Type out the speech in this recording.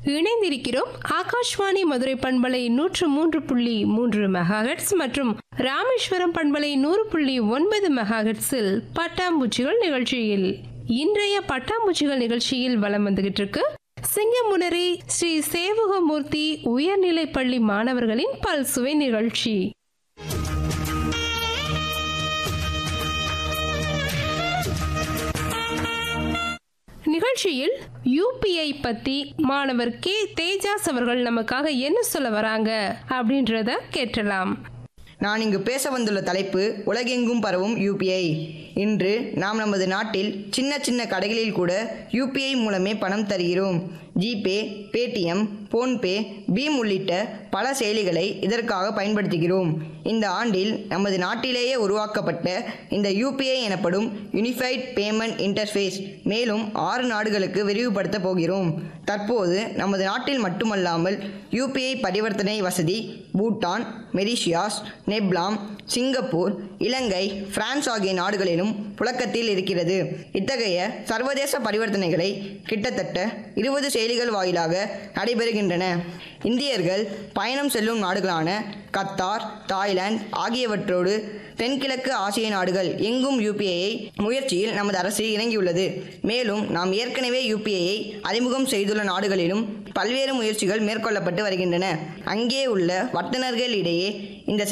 இணைந்திருக்கிறோம் ஆகாஷ்வாணி மதுரை பண்பலை நூற்று மூன்று புள்ளி மூன்று மெகாஹெட்ஸ் மற்றும் ராமேஸ்வரம் பண்பலை நூறு புள்ளி ஒன்பது மெகாஹெட்ஸில் பட்டாம்பூச்சிகள் நிகழ்ச்சியில் இன்றைய பட்டாம்பூச்சிகள் நிகழ்ச்சியில் வலம் வந்துகிட்டு இருக்கு சிங்கமுனரி ஸ்ரீ சேவகமூர்த்தி உயர்நிலைப் பள்ளி மாணவர்களின் பல்சுவை நிகழ்ச்சி நிகழ்ச்சியில் யூபிஐ பத்தி மாணவர் கே தேஜாஸ் அவர்கள் நமக்காக என்ன சொல்ல வராங்க அப்படின்றத கேட்டலாம் நான் இங்கு பேச வந்துள்ள தலைப்பு உலகெங்கும் பரவும் யூபிஐ இன்று நாம் நமது நாட்டில் சின்ன சின்ன கடைகளில் கூட யூபிஐ மூலமே பணம் தருகிறோம் ஜிபே பேடிஎம் போன்பே பீம் உள்ளிட்ட பல செயலிகளை இதற்காக பயன்படுத்துகிறோம் இந்த ஆண்டில் நமது நாட்டிலேயே உருவாக்கப்பட்ட இந்த யூபிஐ எனப்படும் யூனிஃபைட் பேமெண்ட் இன்டர்ஃபேஸ் மேலும் ஆறு நாடுகளுக்கு விரிவுபடுத்த போகிறோம் தற்போது நமது நாட்டில் மட்டுமல்லாமல் யூபிஐ பரிவர்த்தனை வசதி பூட்டான் மெரிஷியாஸ் நெப்லாம் சிங்கப்பூர் இலங்கை பிரான்ஸ் ஆகிய நாடுகளிலும் புழக்கத்தில் இருக்கிறது இத்தகைய சர்வதேச பரிவர்த்தனைகளை கிட்டத்தட்ட இருபது செயலிகள் வாயிலாக நடைபெறுகின்றன இந்தியர்கள் பயணம் செல்லும் நாடுகளான கத்தார் தாய்லாந்து ஆகியவற்றோடு தென்கிழக்கு ஆசிய நாடுகள் எங்கும் யூபிஐயை முயற்சியில் நமது அரசு இறங்கியுள்ளது மேலும் நாம் ஏற்கனவே யூபிஐயை அறிமுகம் செய்துள்ள நாடுகளிலும் பல்வேறு முயற்சிகள் மேற்கொள்ளப்பட்டு வருகின்றன அங்கே உள்ள வர்த்தகர்களிடையே இந்த